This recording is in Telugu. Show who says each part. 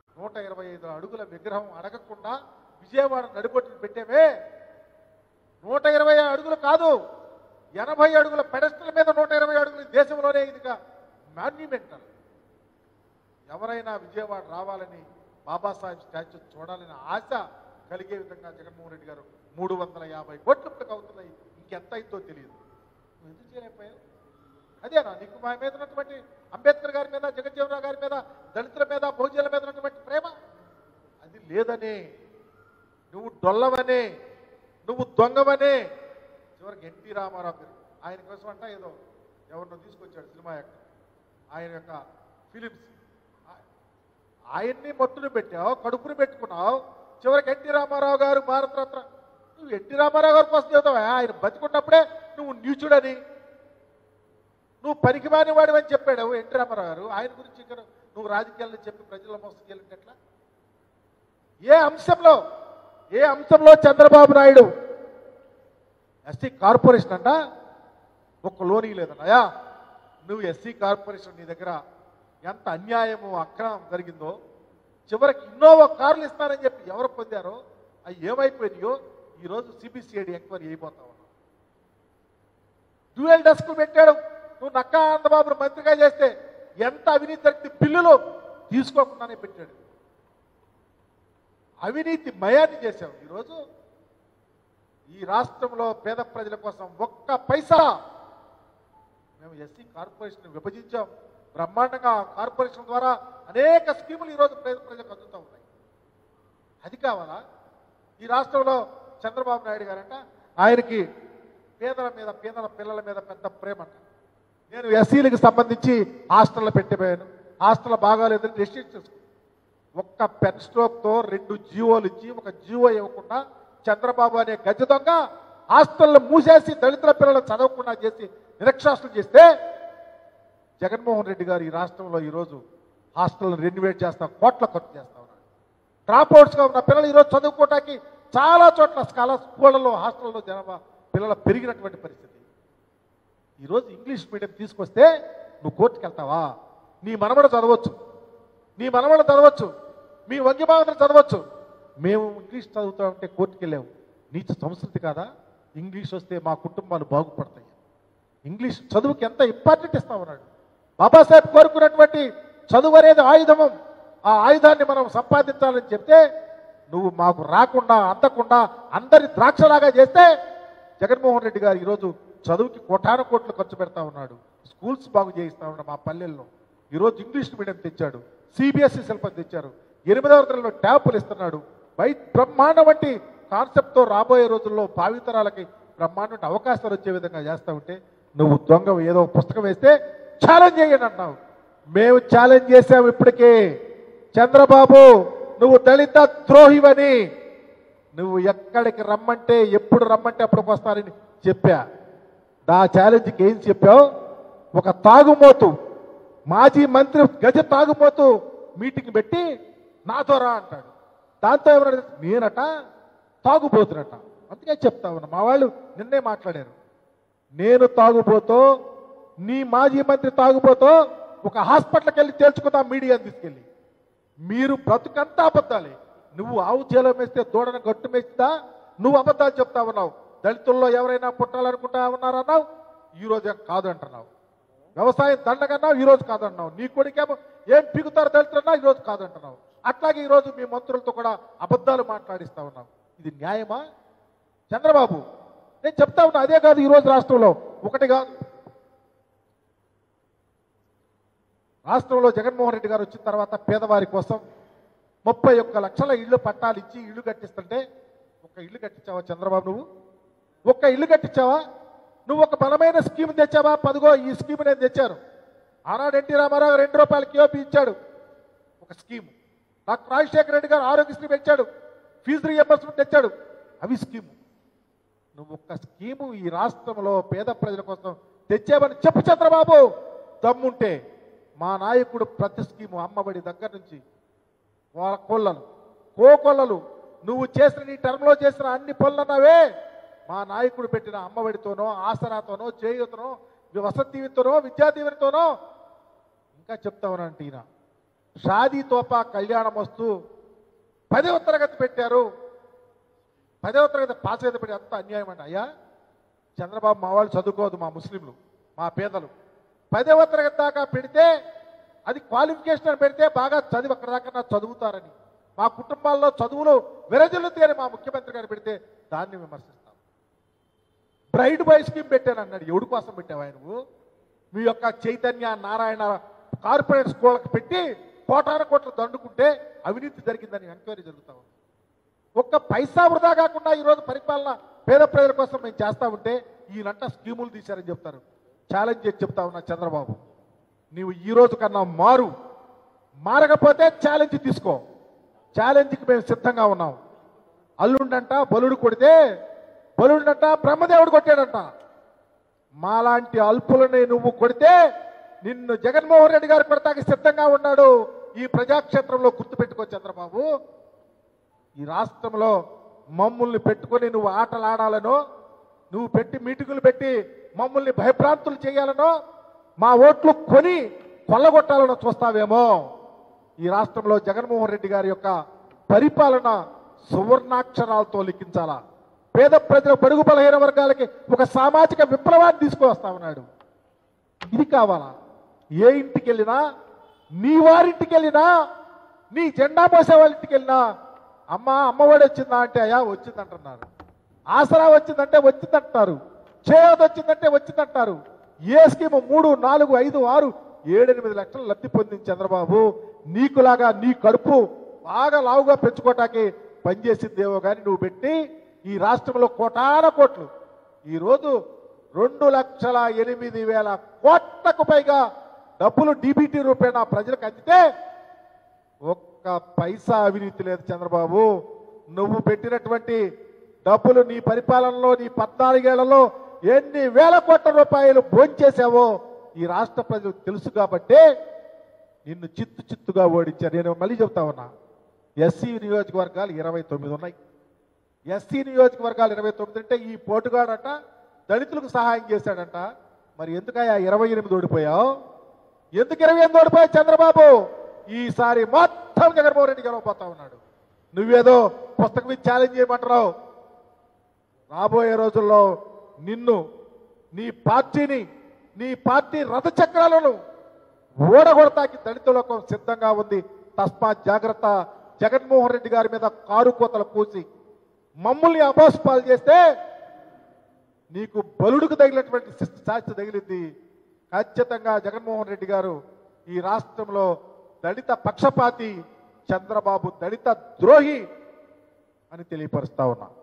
Speaker 1: నూట ఇరవై ఐదు అడుగుల విగ్రహం అడగకుండా విజయవాడ నడిబొట్టును పెట్టేవే నూట ఇరవై అడుగులు కాదు ఎనభై అడుగుల పెడస్టల్ మీద నూట ఇరవై అడుగులు ఈ దేశంలోనే ఇదిగా మాన్యుమెంటల్ ఎవరైనా విజయవాడ రావాలని బాబాసాహెబ్ స్టాచ్యూ చూడాలని ఆశ కలిగే విధంగా జగన్మోహన్ రెడ్డి గారు మూడు వందల యాభై కోట్లు ఇప్పటికి అవుతున్నాయి ఇంకెంత అయిందో తెలియదు నువ్వు ఎందుకు చేయలేకపోయావు అదేనా నీకు మా మీద ఉన్నటువంటి అంబేద్కర్ గారి మీద జగజ్జీవనరావు గారి మీద దళితుల మీద బహుజనుల మీద ఉన్నటువంటి ప్రేమ అది లేదనే నువ్వు డొల్లవనే నువ్వు దొంగవనే చివరికి ఎన్టీ రామారావు పేరు ఆయన కోసం అంట ఏదో ఎవరినో తీసుకొచ్చాడు సినిమా యాక్టర్ ఆయన యొక్క ఫిలిమ్స్ ఆయన్ని మట్టును పెట్టావు కడుపును పెట్టుకున్నావు చివరికి ఎన్టీ రామారావు గారు భారతరత్న నువ్వు ఎన్టీ రామారావు గారి కోసం చెబుతావా ఆయన బతికున్నప్పుడే నువ్వు నీచుడని నువ్వు పనికిమాని వాడివని చెప్పాడు ఎన్టీ రామారావు గారు ఆయన గురించి ఇక్కడ నువ్వు రాజకీయాలను చెప్పి ప్రజల మోసం చేయాలంటే ఎట్లా ఏ అంశంలో ఏ అంశంలో చంద్రబాబు నాయుడు ఎస్సీ కార్పొరేషన్ అంట ఒక్క లోనీ లేదన్నయా నువ్వు ఎస్సీ కార్పొరేషన్ నీ దగ్గర ఎంత అన్యాయము అక్రమం జరిగిందో చివరికి ఇన్నోవా కార్లు ఇస్తారని చెప్పి ఎవరు పొందారో అవి ఏమైపోయినాయో ఈరోజు సిబిసిఐడి ఎంక్వైరీ అయిపోతా ఉన్నావు డ్యూయల్ డెస్క్ పెట్టాడు నువ్వు నక్కా ఆనందబాబును మంత్రిగా చేస్తే ఎంత అవినీతి జరిగింది బిల్లులు తీసుకోకుండానే పెట్టాడు అవినీతి మయాన్ని చేశావు ఈరోజు ఈ రాష్ట్రంలో పేద ప్రజల కోసం ఒక్క పైసా మేము ఎస్సీ కార్పొరేషన్ విభజించాం బ్రహ్మాండంగా ఆ కార్పొరేషన్ ద్వారా అనేక స్కీములు ఈరోజు పేద ప్రజలకు అందుతూ ఉన్నాయి అది కావాలా ఈ రాష్ట్రంలో చంద్రబాబు నాయుడు గారంట ఆయనకి పేదల మీద పేదల పిల్లల మీద పెద్ద ప్రేమ అంట నేను ఎస్సీలకు సంబంధించి హాస్టల్లో పెట్టిపోయాను హాస్టల్ బాగాలేదని రెస్ట్రిక్ట్ చేసుకున్నాను ఒక్క పెన్ స్ట్రోక్తో రెండు జీవోలు ఇచ్చి ఒక జీవో ఇవ్వకుండా చంద్రబాబు అనే గజ దొంగ హాస్టల్లో మూసేసి దళితుల పిల్లలు చదవకుండా చేసి నిరక్షరాస్యులు చేస్తే జగన్మోహన్ రెడ్డి గారు ఈ రాష్ట్రంలో ఈరోజు హాస్టల్ని రెన్యువేట్ చేస్తా కోట్ల ఖర్చు చేస్తా ఉన్నాడు డ్రాప్ అవుట్స్గా ఉన్న పిల్లలు ఈరోజు చదువుకోవటానికి చాలా చోట్ల స్కాల స్కూళ్ళలో హాస్టల్లో జనాభా పిల్లలు పెరిగినటువంటి పరిస్థితి ఈరోజు ఇంగ్లీష్ మీడియం తీసుకొస్తే నువ్వు కోర్టుకి వెళ్తావా నీ మనవడు చదవచ్చు నీ మనవడు చదవచ్చు మీ వంగిబావతలు చదవచ్చు మేము ఇంగ్లీష్ చదువుతామంటే కోర్టుకి వెళ్ళాము నీచ సంస్కృతి కాదా ఇంగ్లీష్ వస్తే మా కుటుంబాలు బాగుపడతాయి ఇంగ్లీష్ చదువుకి ఎంత ఇంపార్టెంట్ ఇస్తా ఉన్నాడు బాబాసాహెబ్ కోరుకున్నటువంటి చదువు అనేది ఆయుధము ఆ ఆయుధాన్ని మనం సంపాదించాలని చెప్తే నువ్వు మాకు రాకుండా అందకుండా అందరి ద్రాక్షలాగా చేస్తే జగన్మోహన్ రెడ్డి గారు ఈరోజు చదువుకి కోటాను కోట్లు ఖర్చు పెడతా ఉన్నాడు స్కూల్స్ బాగు చేయిస్తా ఉన్నాడు మా పల్లెల్లో ఈరోజు ఇంగ్లీష్ మీడియం తెచ్చాడు సిబిఎస్ఈ సిలబస్ తెచ్చారు ఎనిమిదవ తరగతిలో ట్యాపులు ఇస్తున్నాడు బై బ్రహ్మాండం వంటి కాన్సెప్ట్తో రాబోయే రోజుల్లో భావితరాలకి బ్రహ్మాండం అవకాశాలు వచ్చే విధంగా చేస్తా ఉంటే నువ్వు దొంగ ఏదో పుస్తకం వేస్తే ఛాలెంజ్ చేయండి అంటున్నావు మేము ఛాలెంజ్ చేసాము ఇప్పటికే చంద్రబాబు నువ్వు దళిత ద్రోహివని నువ్వు ఎక్కడికి రమ్మంటే ఎప్పుడు రమ్మంటే అప్పటికి వస్తారని చెప్పా దా ఛాలెంజ్కి ఏం చెప్పావు ఒక తాగుమోతు మాజీ మంత్రి గజ తాగుమోతు మీటింగ్ పెట్టి నాతో రా అంటాడు దాంతో ఎవరు నేనట తాగుబోతునట అందుకే చెప్తా ఉన్నా మా వాళ్ళు నిన్నే మాట్లాడారు నేను తాగుబోతో నీ మాజీ మంత్రి తాగుబోతో ఒక హాస్పిటల్కి వెళ్ళి తేల్చుకుందాం మీడియాని తీసుకెళ్ళి మీరు బ్రతుకంతా అబద్ధాలే నువ్వు ఆవు చేలో మేస్తే దూడను గట్టు మేస్తుందా నువ్వు అబద్ధాలు చెప్తా ఉన్నావు దళితుల్లో ఎవరైనా పుట్టాలనుకుంటా ఉన్నారన్నావు ఈ రోజు కాదు అంటున్నావు వ్యవసాయం దండగన్నావు ఈ రోజు కాదన్నావు నీ కొడుకేమో ఏం పీకుతారు దళితులన్నా ఈ రోజు కాదంటున్నావు అట్లాగే ఈ రోజు మీ మంత్రులతో కూడా అబద్ధాలు మాట్లాడిస్తా ఉన్నావు ఇది న్యాయమా చంద్రబాబు నేను చెప్తా ఉన్నా అదే కాదు ఈ రోజు రాష్ట్రంలో ఒకటి కాదు రాష్ట్రంలో జగన్మోహన్ రెడ్డి గారు వచ్చిన తర్వాత పేదవారి కోసం ముప్పై ఒక్క లక్షల ఇళ్ళు పట్టాలు ఇచ్చి ఇల్లు కట్టిస్తుంటే ఒక ఇల్లు కట్టించావా చంద్రబాబు నువ్వు ఒక్క ఇల్లు కట్టించావా నువ్వు ఒక బలమైన స్కీమ్ తెచ్చావా పదిగో ఈ స్కీమ్ నేను తెచ్చాను ఆనాడు ఎన్టీ రామారావు రెండు రూపాయలు కియోపి ఇచ్చాడు ఒక స్కీమ్ డాక్టర్ రాజశేఖర రెడ్డి గారు ఆరోగ్యశ్రీ పెంచాడు ఫీజు రియంబర్స్మెంట్ తెచ్చాడు అవి స్కీము నువ్వు ఒక్క స్కీము ఈ రాష్ట్రంలో పేద ప్రజల కోసం తెచ్చావని చెప్పు చంద్రబాబు దమ్ముంటే మా నాయకుడు ప్రతి స్కీము అమ్మబడి దగ్గర నుంచి వాళ్ళ కొల్లలు కోకొల్లలు నువ్వు చేసిన నీ టర్మ్లో చేసిన అన్ని పనులన్నావే మా నాయకుడు పెట్టిన అమ్మఒడితోనో ఆసరాతోనో చేయుతనో వసతి దీవెనతోనో విద్యా దీవెనతోనో ఇంకా చెప్తా ఉన్నానంటే ఈయన షాదీ తోపా కళ్యాణం వస్తూ పదవ తరగతి పెట్టారు పదవ తరగతి పాస్ అయితే పెట్టి అంత అన్యాయం అండి అయ్యా చంద్రబాబు మా వాళ్ళు చదువుకోదు మా ముస్లింలు మా పేదలు పదవ తరగతి దాకా పెడితే అది క్వాలిఫికేషన్ అని పెడితే బాగా చదివి అక్కడ దాకా నా చదువుతారని మా కుటుంబాల్లో చదువులు విరజల్లుతాయి అని మా ముఖ్యమంత్రి గారు పెడితే దాన్ని విమర్శిస్తాం బ్రైడ్ బాయ్ స్కీమ్ పెట్టాను అన్నాడు ఎవడి కోసం పెట్టావా నువ్వు మీ యొక్క చైతన్య నారాయణ కార్పొరేట్ స్కూళ్ళకి పెట్టి కోటాన కోట్లు దండుకుంటే అవినీతి జరిగిందని ఎంక్వైరీ జరుగుతా ఉంది ఒక్క పైసా వృధా కాకుండా ఈరోజు పరిపాలన పేద ప్రజల కోసం మేము చేస్తా ఉంటే ఈయనంట స్కీములు తీశారని చెప్తారు ఛాలెంజ్ చేసి చెప్తా ఉన్నా చంద్రబాబు నీవు ఈ రోజు కన్నా మారు మారకపోతే ఛాలెంజ్ తీసుకో ఛాలెంజ్కి మేము సిద్ధంగా ఉన్నాం అల్లుండంట బలుడు కొడితే బలుండంట బ్రహ్మదేవుడు కొట్టాడంట మాలాంటి అల్పులని నువ్వు కొడితే నిన్ను జగన్మోహన్ రెడ్డి గారు కొడతాకి సిద్ధంగా ఉన్నాడు ఈ ప్రజాక్షేత్రంలో గుర్తుపెట్టుకో చంద్రబాబు ఈ రాష్ట్రంలో మమ్మల్ని పెట్టుకొని నువ్వు ఆటలు ఆడాలనో నువ్వు పెట్టి మీటింగులు పెట్టి మమ్మల్ని భయభ్రాంతులు చేయాలనో మా ఓట్లు కొని కొల్లగొట్టాలనో చూస్తావేమో ఈ రాష్ట్రంలో జగన్మోహన్ రెడ్డి గారి యొక్క పరిపాలన సువర్ణాక్షరాలతో లిఖించాలా పేద ప్రజల బడుగు బలహీన వర్గాలకి ఒక సామాజిక విప్లవాన్ని తీసుకువస్తా ఉన్నాడు ఇది కావాలా ఏ ఇంటికి వెళ్ళినా నీ వారింటికి వెళ్ళినా నీ జెండా మోసే వాళ్ళ ఇంటికి వెళ్ళినా అమ్మ అమ్మఒడి వచ్చిందా అంటే అయ్యా వచ్చిందంటున్నారు ఆసరా వచ్చిందంటే వచ్చిందంటున్నారు చేయదు వచ్చిందంటే వచ్చిందంటారు ఏ స్కీమ్ మూడు నాలుగు ఐదు ఆరు ఏడెనిమిది లక్షలు లబ్ధి పొందింది చంద్రబాబు నీకులాగా నీ కడుపు బాగా లావుగా పెంచుకోవటానికి పనిచేసిందేమో కానీ నువ్వు పెట్టి ఈ రాష్ట్రంలో కోటాన కోట్లు ఈరోజు రెండు లక్షల ఎనిమిది వేల కోట్లకు పైగా డబ్బులు డీబీటీ రూపేణా ప్రజలకు అందితే ఒక్క పైసా అవినీతి లేదు చంద్రబాబు నువ్వు పెట్టినటువంటి డబ్బులు నీ పరిపాలనలో నీ పద్నాలుగేళ్లలో ఎన్ని వేల కోట్ల రూపాయలు భోంచేశావో ఈ రాష్ట్ర ప్రజలకు తెలుసు కాబట్టే నిన్ను చిత్తు చిత్తుగా ఓడించారు నేను మళ్ళీ చెప్తా ఉన్నా ఎస్సీ నియోజకవర్గాలు ఇరవై తొమ్మిది ఉన్నాయి ఎస్సీ నియోజకవర్గాలు ఇరవై తొమ్మిది అంటే ఈ పోటుగాడట దళితులకు సహాయం చేశాడంట మరి ఎందుకయ్యా ఇరవై ఎనిమిది ఓడిపోయావు ఎందుకు ఇరవై ఎనిమిది ఓడిపోయావు చంద్రబాబు ఈసారి మొత్తం జగన్మోహన్ రెడ్డి గెలవబోతా ఉన్నాడు నువ్వేదో పుస్తకం మీద ఛాలెంజ్ చేయమంటున్నావు రాబోయే రోజుల్లో నిన్ను నీ పార్టీని నీ పార్టీ రథచక్రాలను ఓడగొడతాకి దళిత లోకం సిద్ధంగా ఉంది తస్మాత్ జాగ్రత్త జగన్మోహన్ రెడ్డి గారి మీద కారు కోతలు కూసి మమ్మల్ని అపోస్పాలు చేస్తే నీకు బలుడుకు తగిలినటువంటి శిస్తు శాస్తి తగిలింది ఖచ్చితంగా జగన్మోహన్ రెడ్డి గారు ఈ రాష్ట్రంలో దళిత పక్షపాతి చంద్రబాబు దళిత ద్రోహి అని తెలియపరుస్తా ఉన్నా